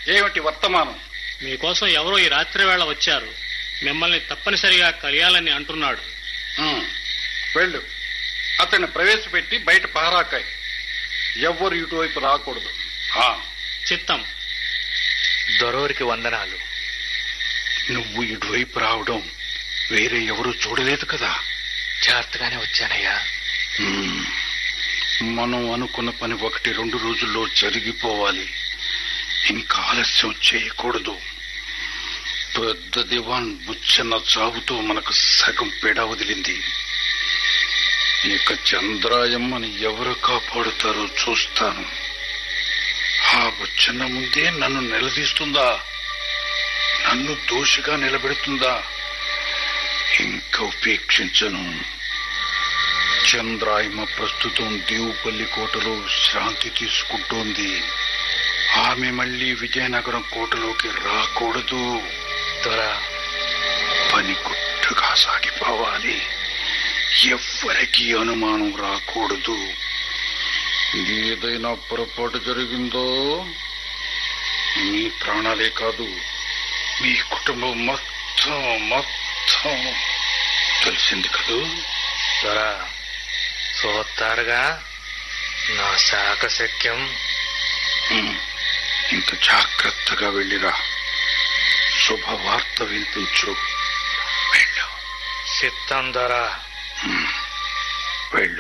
ఏమిటి వర్తమానం మీకోసం ఎవరో ఈ రాత్రి వేళ వచ్చారు మిమ్మల్ని తప్పనిసరిగా కలియాలని అంటున్నాడు ఉమ్, వెళ్ళు అతన్ని ప్రవేశపెట్టి బయట పహరాకాయ్ ఎవ్వరు ఇటువైపు రాకూడదు ఆ, చిత్తం దొరవరికి వందనాలు నువ్వు ఇటువైపు రావడం వేరే ఎవరు చూడలేదు కదా జాగ్రత్తగానే వచ్చానయ్యా మ్మ్. మనం అనుకున్న పని ఒకటి రెండు రోజుల్లో జరిగిపోవాలి ఇంకా ఆలస్యం చేయకూడదు పెద్ద దివాన్ బుచ్చన్న చావుతో మనకు సగం పేడ వదిలింది ఇక చంద్రాయమ్మని ఎవరు కాపాడుతారో చూస్తాను ఆ బుచ్చన్న ముందే నన్ను నిలదీస్తుందా నన్ను దోషిగా నిలబెడుతుందా ఇంకా ఉపేక్షించను చంద్రాయమ ప్రస్తుతం దేవుపల్లి కోటలో శాంతి తీసుకుంటోంది ఆమె మళ్ళీ విజయనగరం కోటలోకి రాకూడదు దొర పని గుట్టుగా సాగిపోవాలి ఎవ్వరికి అనుమానం రాకూడదు ఏదైనా పొరపాటు జరిగిందో మీ ప్రాణాలే కాదు మీ కుటుంబం మొత్తం మొత్తం తెలిసింది కదూ దొర చూస్తారుగా నా శాకశక్యం ఉమ్, ఇంత జాగ్రత్తగా వెళ్ళిరా శుభవార్త వినిపించు వెళ్ళు చిత్తం దొర ఉమ్, వెళ్ళు